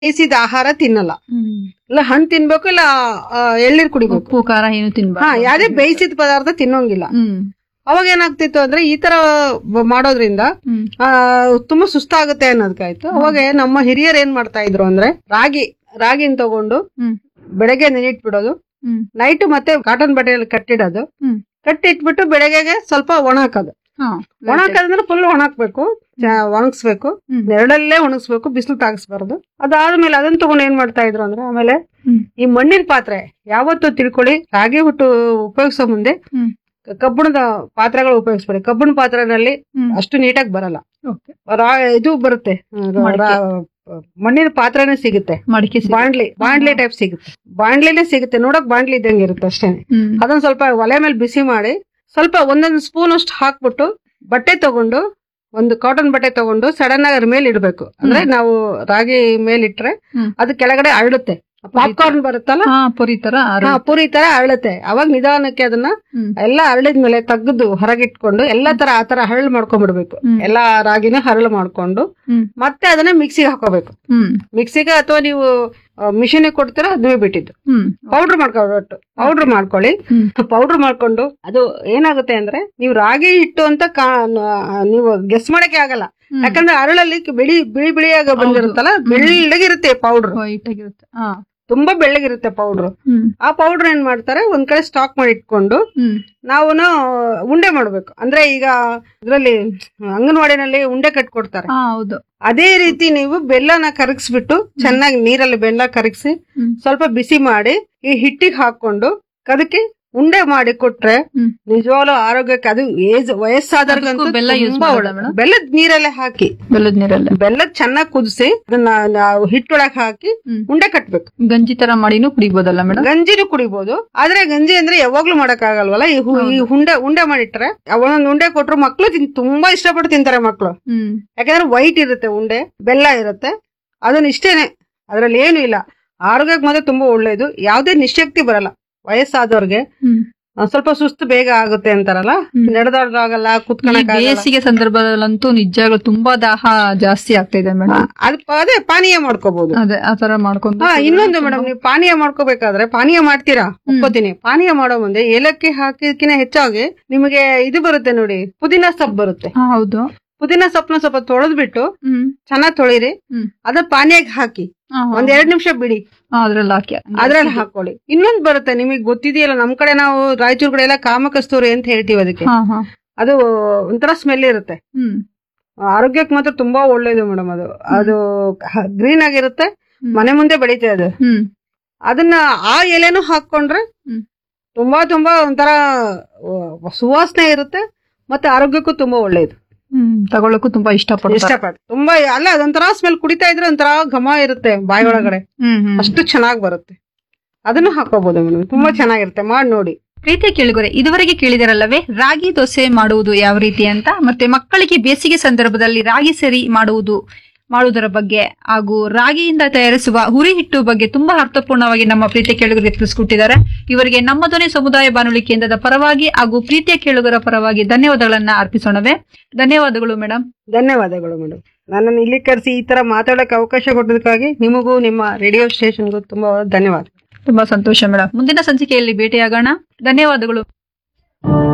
ಬೇಯಿಸಿದ ಆಹಾರ ತಿನ್ನಲ್ಲ ಹ್ಮ್. ಇಲ್ಲ ಹಣ್ಣು ತಿನ್ಬೇಕು ಇಲ್ಲ ಆ, ಎಳ್ನೀರ್ ಕುಡಿಬೇಕು ಉಪ್ಪು ಖಾರ ಏನು ಹಾ ತಿನ್ಬಾರ್ದು ಯಾವ್ದೇ ಬೇಯಿಸಿದ ಪದಾರ್ಥ ತಿನ್ನೋಂಗಿಲ್ಲ ಹ್ಮ್ ಅವಾಗ ಏನಾಗ್ತಿತ್ತು ಅಂದ್ರೆ ಈ ತರ ಬ- ಮಾಡೋದ್ರಿಂದ ಹ್ಮ್ ಆ, ತುಂಬಾ ಸುಸ್ತಾಗುತ್ತೆ ಅನ್ನೋದಕ್ಕಾಯ್ತು ಅವಾಗ ನಮ್ಮ ಹಿರಿಯರು ಏನ್ ಮಾಡ್ತಾ ಇದ್ರು ಅಂದ್ರೆ ರಾಗಿ ರಾಗಿನ ತಗೊಂಡು ಹ್ಮ್ ಬೆಳಗ್ಗೆ ನೆನಿಟ್ಬಿಡೋದು ಹ್ಮ್ ನೈಟ್ ಮತ್ತೆ ಕಾಟನ್ ಬಟ್ಟೆಯಲ್ಲಿ ಕಟ್ಟಿಡೋದು ಹ್ಮ್ ಕಟ್ಟಿಟ್ಬಿಟ್ಟು ಬೆಳಗ್ಗೆಗೆ ಸ್ವಲ್ಪ ಒಣ ಹಾಕೋದು ಹಾ ಒಣ ಹಾಕೋದಂದ್ರೆ ಫುಲ್ ಒಣಾಕ್ಬೇಕು ಒಣಗಿಸ್ಬೇಕು ಹ್ಮ್. ನೆರಳಲ್ಲೇ ಒಣಗಿಸ್ಬೇಕು ಬಿಸಿಲು ತಾಗಿಸ್ಬಾರ್ದು ಅದಾದ್ಮೇಲೆ ಅದನ್ನ ತಗೊಂಡು ಏನ್ ಮಾಡ್ತಾ ಇದ್ರು ಅಂದ್ರೆ ಆಮೇಲೆ ಹ್ಮ್. ಈ ಮಣ್ಣಿನ ಪಾತ್ರೆ ಯಾವತ್ತೂ ತಿಳ್ಕೊಳ್ಳಿ ರಾಗಿ ಹುಟ್ಟು ಉಪಯೋಗಿಸೋ ಮುಂದೆ ಹ್ಮ್ ಕಬ್ಬಿಣದ ಪಾತ್ರೆಗಳು ಉಪಯೋಗಿಸ್ಬೇಡಿ ಕಬ್ಬಿಣ ಪಾತ್ರೆನಲ್ಲಿ ಹ್ಮ್ ಅಷ್ಟು ನೀಟಾಗಿ ಬರಲ್ಲ ಓಕೆ ರಾ- ಇದು ಬರುತ್ತೆ ರ- ಮಡಿಕೆ. ರಾ- ಮಣ್ಣಿನ ಪಾತ್ರೆನೇ ಸಿಗುತ್ತೆ ಮಡಿಕೆ ಸಿಗುತ್ತೆ. ಬಾಂಡ್ಲಿ ಬಾಂಡ್ಲಿ ಟೈಪ್ ಸಿಗುತ್ತೆ ಬಾಂಡ್ಲಿನೇ ಸಿಗುತ್ತೆ ನೋಡಕ್ ಬಾಂಡ್ಲಿ ಇದ್ದಂಗೆ ಇರುತ್ತೆ ಅಷ್ಟೇನೆ ಹ್ಮ್ ಅದನ್ನ ಸ್ವಲ್ಪ ಒಲೆ ಮೇಲೆ ಬಿಸಿ ಮಾಡಿ ಸ್ವಲ್ಪ ಒಂದೊಂದು ಸ್ಪೂನ್ ಅಷ್ಟು ಹಾಕ್ಬಿಟ್ಟು ಬಟ್ಟೆ ತಗೊಂಡು ಒಂದು ಕಾಟನ್ ಬಟ್ಟೆ ತಗೊಂಡು ಸಡನ್ ಆಗಿ ಅದ್ರ ಮೇಲೆ ಇಡಬೇಕು ಅಂದ್ರೆ ನಾವು ರಾಗಿ ಮೇಲೆ ಇಟ್ರೆ ಹ್ಮ್. ಅದು ಕೆಳಗಡೆ ಅರಳುತ್ತೆ ಪಾಪ್ಕಾರ್ನ್ ಬರುತ್ತಲ್ಲ ಹಾ ಪುರಿ ತರ ಅರ- ಹಾ ಪೂರಿ ತರ ಅರಳುತ್ತೆ ಅವಾಗ ನಿಧಾನಕ್ಕೆ ಅದನ್ನ ಹ್ಮ್ ಎಲ್ಲ ಹರಳಿದ್ಮೇಲೆ ತೆಗೆದು ಹೊರಗಿಟ್ಕೊಂಡು ಎಲ್ಲಾ ತರ ಆ ತರ ಹರಳು ಮಾಡ್ಕೊಂಡ್ಬಿಡ್ಬೇಕು ಹ್ಮ್. ಎಲ್ಲಾ ರಾಗಿನ ಹರಳು ಮಾಡ್ಕೊಂಡು ಹ್ಮ್ ಮತ್ತೆ ಅದನ್ನ ಮಿಕ್ಸಿಗೆ ಹಾಕೋಬೇಕು ಹ್ಮ್ ಮಿಕ್ಸಿಗೆ ಅಥವಾ ನೀವು ಮಿಷಿನ್ ಕೊಡ್ತೀರಾ ಅದನ್ನೇ ಬಿಟ್ಟಿದ್ದು ಹ್ಮ್ ಪೌಡರ್ ಮಾಡ್ಕೊಬಿಟ್ಟು ಪೌಡರ್ ಮಾಡ್ಕೊಳ್ಳಿ ಹ್ಮ್ ಪೌಡರ್ ಮಾಡ್ಕೊಂಡು ಅದು ಏನಾಗುತ್ತೆ ಅಂದ್ರೆ ನೀವು ರಾಗಿ ಹಿಟ್ಟು ಅಂತ ಕಾ- ನ- ನೀವು ಗೆಸ್ ಮಾಡಕ್ಕೆ ಆಗಲ್ಲ ಹ್ಮ್. ಯಾಕಂದ್ರೆ ಅರಳಲ್ಲಿ ಬಿಳಿ ಬಿಳಿ ಬಿಳಿಯಾಗ ಬಂದಿರುತ್ತಲ್ಲ ಬೆಳ್ಳಗಿರುತ್ತೆ ಪೌಡರ್ ವೈಟ್ ಆಗಿರುತ್ತೆ ಹಾ ತುಂಬಾ ಬೆಳ್ಳಗಿರುತ್ತೆ ಪೌಡರ್ ಹ್ಮ್ ಆ ಪೌಡರ್ ಏನ್ ಮಾಡ್ತಾರೆ ಒಂದ್ ಕಡೆ ಸ್ಟಾಕ್ ಮಾಡಿ ಇಟ್ಕೊಂಡು ಹ್ಮ್ ನಾವು ಉಂಡೆ ಮಾಡ್ಬೇಕು ಅಂದ್ರೆ ಈಗ ಇದ್ರಲ್ಲಿ ಅಂಗನವಾಡಿನಲ್ಲಿ ಉಂಡೆ ಕಟ್ಕೊಡ್ತಾರೆ ಹಾ ಹೌದು ಅದೇ ರೀತಿ ನೀವು ಬೆಲ್ಲನ ಕರಗಿಸ್ಬಿಟ್ಟು ಚೆನ್ನಾಗಿ ನೀರಲ್ಲಿ ಬೆಲ್ಲ ಕರಗಿಸಿ ಹ್ಮ್ ಸ್ವಲ್ಪ ಬಿಸಿ ಮಾಡಿ ಈ ಹಿಟ್ಟಿಗೆ ಹಾಕೊಂಡು ಅದಕ್ಕೆ ಉಂಡೆ ಮಾಡಿ ಕೊಟ್ರೆ ಹ್ಮ್ ನಿಜವಾಗ್ಲೂ ಆರೋಗ್ಯಕ್ಕೆ ಅದು ಏಜ್ ವಯಸ್ಸಾದವ್ರಿಗಂತೂ ಅದಕ್ಕೂ ಬೆಲ್ಲ use ತುಂಬಾ ಮಾಡೋದಾ ಒಳ್ಳೆ ಮೇಡಮ್? ಬೆಲ್ಲದ ನೀರಲ್ಲೇ ಹಾಕಿ ಬೆಲ್ಲದ ನೀರಲ್ಲೇ ಬೆಲ್ಲ ಚೆನ್ನಾಗಿ ಕುದಿಸಿ ಅದನ್ನ ನಾವು ಹಿಟ್ಟೊಳಗೆ ಹಾಕಿ ಹ್ಮ್ ಉಂಡೆ ಕಟ್ಬೇಕು ಗಂಜಿ ತರ ಮಾಡಿನೂ ಕುಡಿಬೋದಲ್ಲ ಮೇಡಮ್ ಗಂಜಿನೂ ಕುಡಿಬಹುದು ಆದ್ರೆ ಗಂಜಿ ಅಂದ್ರೆ ಯಾವಾಗ್ಲೂ ಮಾಡಕ್ ಆಗಲ್ವಲ್ಲ ಈ ಹು- ಈ ಉಂಡೆ ಉಂಡೆ ಮಾಡಿಟ್ರೆ ಒಂದೊಂದು ಉಂಡೆ ಕೊಟ್ರು ಮಕ್ಳು ತಿನ್ ತುಂಬಾ ಇಷ್ಟಪಟ್ಟು ತಿಂತಾರೆ ಮಕ್ಳು ಹ್ಮ್ ಯಾಕಂದ್ರೆ ವೈಟ್ ಇರುತ್ತೆ ಉಂಡೆ ಬೆಲ್ಲ ಇರುತ್ತೆ ಅದನ್ನ ಇಷ್ಟೇನೆ ಅದ್ರಲ್ಲಿ ಏನು ಇಲ್ಲ ಆರೋಗ್ಯಕ್ಕೆ ಮಾತ್ರ ತುಂಬಾ ಒಳ್ಳೇದು ಯಾವ್ದೇ ನಿಶಕ್ತಿ ಬರಲ್ಲ ವಯಸ್ಸಾದವ್ರಿಗೆ ಹ್ಮ್ ಒಂದ್ ಸ್ವಲ್ಪ ಸುಸ್ತು ಬೇಗ ಆಗುತ್ತೆ ಅಂತಾರಲ್ಲ ಹ್ಮ್. ನಡೆದಾಡೋದಾಗಲ್ಲ ಈ ಕುತ್ಕೊಳಕ್ ಆಗಲ್ಲ ಬೇಸಿಗೆ ಸಂದರ್ಭದಲ್ಲಂತೂ ನಿಜವಾಗ್ಲೂ ತುಂಬಾ ದಾಹ ಜಾಸ್ತಿ ಆಗ್ತಾ ಇದೆ ಮೇಡಮ್ ಅದ್ ಅದೇ ಪಾನೀಯ ಮಾಡ್ಕೋಬಹುದು ಅದೇ ಆತರ ಮಾಡ್ಕೊಂಡು ಹಾ ಇನ್ನೊಂದು ಮೇಡಮ್ ನೀವು ಪಾನೀಯ ಮಾಡ್ಕೋಬೇಕಾದ್ರೆ ಪಾನೀಯ ಮಾಡ್ತೀರಾ ಒಪ್ಕೋತೀನಿ ಪಾನೀಯ ಮಾಡೋ ಮುಂದೆ ಏಲಕ್ಕಿ ಹಾಕಿದ್ಕಿನ ಹೆಚ್ಚಾಗಿ ನಿಮಗೆ ಇದು ಬರುತ್ತೆ ನೋಡಿ ಪುದೀನ ಸೊಪ್ಪು ಬರುತ್ತೆ ಹಾ ಹೌದು ಪುದೀನ ಸೊಪ್ಪನ್ನ ಸ್ವಲ್ಪ ತೊಳೆದ್ಬಿಟ್ಟು ಹ್ಮ್ ಚೆನ್ನಾಗಿ ತೊಳಿರಿ ಹ್ಮ್ ಅದ ಪಾನೀಯಕ್ಕೆ ಹಾಕಿ ಹಾ, ಹಾ. ಒಂದ್ ಎರಡ್ ನಿಮಿಷ ಬಿಡಿ ಹಾ, ಅದ್ರಲ್ಲಿ ಹಾಕಿ ಅದ್ರಲ್ಲಿ ಹಾಕೊಳ್ಳಿ ಇನ್ನೊಂದ್ ಬರುತ್ತೆ ನಿಮಗೆ ಗೊತ್ತಿದೆಯಲ್ಲ ನಮ್ ಕಡೆ ನಾವು ರಾಯಚೂರ್ ಕಡೆ ಎಲ್ಲ ಕಾಮಕಸ್ತೂರಿ ಅಂತ ಹೇಳ್ತೀವಿ ಅದಕ್ಕೆ ಹಾ ಹಾ ಅದು ಒಂಥರ ಸ್ಮೆಲ್ ಇರುತ್ತೆ ಹ್ಮ್ ಆರೋಗ್ಯಕ್ಕೆ ಮಾತ್ರ ತುಂಬಾ ಒಳ್ಳೇದು ಮೇಡಮ್ ಅದು ಅದು ಗ್ರೀನ್ ಆಗಿರುತ್ತೆ ಹ್ಮ್. ಮನೆ ಮುಂದೆ ಬೆಳೀತೆ ಅದು ಹ್ಮ್ ಅದನ್ನ ಆ ಎಲೆನೂ ಹಾಕೊಂಡ್ರೆ ಹ್ಮ್. ತುಂಬಾ ತುಂಬಾ ಒಂಥರ ಆ, ಸುವಾಸನೆ ಇರುತ್ತೆ ಮತ್ತೆ ಆರೋಗ್ಯಕ್ಕೂ ತುಂಬಾ ಒಳ್ಳೇದು ಹ್ಮ್ ತಗೊಳಕ್ಕೂ ತುಂಬಾ ಇಷ್ಟಪಡ್ತಾರೆ ಇಷ್ಟಪಟ್ಟು ತುಂಬಾ ಅಲ್ಲ ಅದೊಂಥರ ಸ್ಮೆಲ್ ಕುಡಿತಾ ಇದ್ರೆ ಒಂಥರ ಘಮ ಇರುತ್ತೆ ಬಾಯಿ ಒಳಗಡೆ ಹ್ಮ್ ಹ್ಮ್ ಅಷ್ಟು ಚೆನ್ನಾಗಿ ಬರುತ್ತೆ ಅದನ್ನು ಹಾಕೋಬಹುದು ಮೇಡಮ್ ತುಂಬಾ ಚೆನ್ನಾಗಿರುತ್ತೆ ಮಾಡಿ ನೋಡಿ ಪ್ರೀತಿಯ ಕೇಳುಗರೆ ಇದುವರೆಗೆ ಕೇಳಿದರಲ್ಲವೇ ರಾಗಿ ದೋಸೆ ಮಾಡುವುದು ಯಾವ ರೀತಿ ಅಂತ ಮತ್ತೆ ಮಕ್ಕಳಿಗೆ ಬೇಸಿಗೆ ಸಂದರ್ಭದಲ್ಲಿ ರಾಗಿ ಸರಿ ಮಾಡುವುದು ಮಾಡುವುದರ ಬಗ್ಗೆ ಹಾಗೂ ರಾಗಿಯಿಂದ ತಯಾರಿಸುವ ಹುರಿ ಹಿಟ್ಟು ಬಗ್ಗೆ ತುಂಬಾ ಅರ್ಥಪೂರ್ಣವಾಗಿ ನಮ್ಮ ಪ್ರೀತಿಯ ಕೇಳುಗರಿಗೆ ತಿಳಿಸ್ಕೊಟ್ಟಿದ್ದಾರೆ ಇವರಿಗೆ ನಮ್ಮ ಧ್ವನಿ ಸಮುದಾಯ ಬಾನುಲಿ ಕೇಂದ್ರದ ಪರವಾಗಿ ಹಾಗೂ ಪ್ರೀತಿಯ ಕೇಳುಗರ ಪರವಾಗಿ ಧನ್ಯವಾದಗಳನ್ನ ಅರ್ಪಿಸೋಣವೇ ಧನ್ಯವಾದಗಳು ಮೇಡಮ್ ಧನ್ಯವಾದಗಳು ಮೇಡಮ್ ನನ್ನನ್ನು ಇಲ್ಲಿ ಕರೆಸಿ ಈ ತರ ಮಾತಾಡೋಕೆ ಅವಕಾಶ ಕೊಟ್ಟದಕ್ಕಾಗಿ ನಿಮಗೂ ನಿಮ್ಮ ರೇಡಿಯೋ ಸ್ಟೇಷನ್ಗೂ ತುಂಬಾ ಧನ್ಯವಾದ ತುಂಬಾ ಸಂತೋಷ ಮೇಡಮ್ ಮುಂದಿನ ಸಂಚಿಕೆಯಲ್ಲಿ ಭೇಟಿಯಾಗೋಣ ಧನ್ಯವಾದಗಳು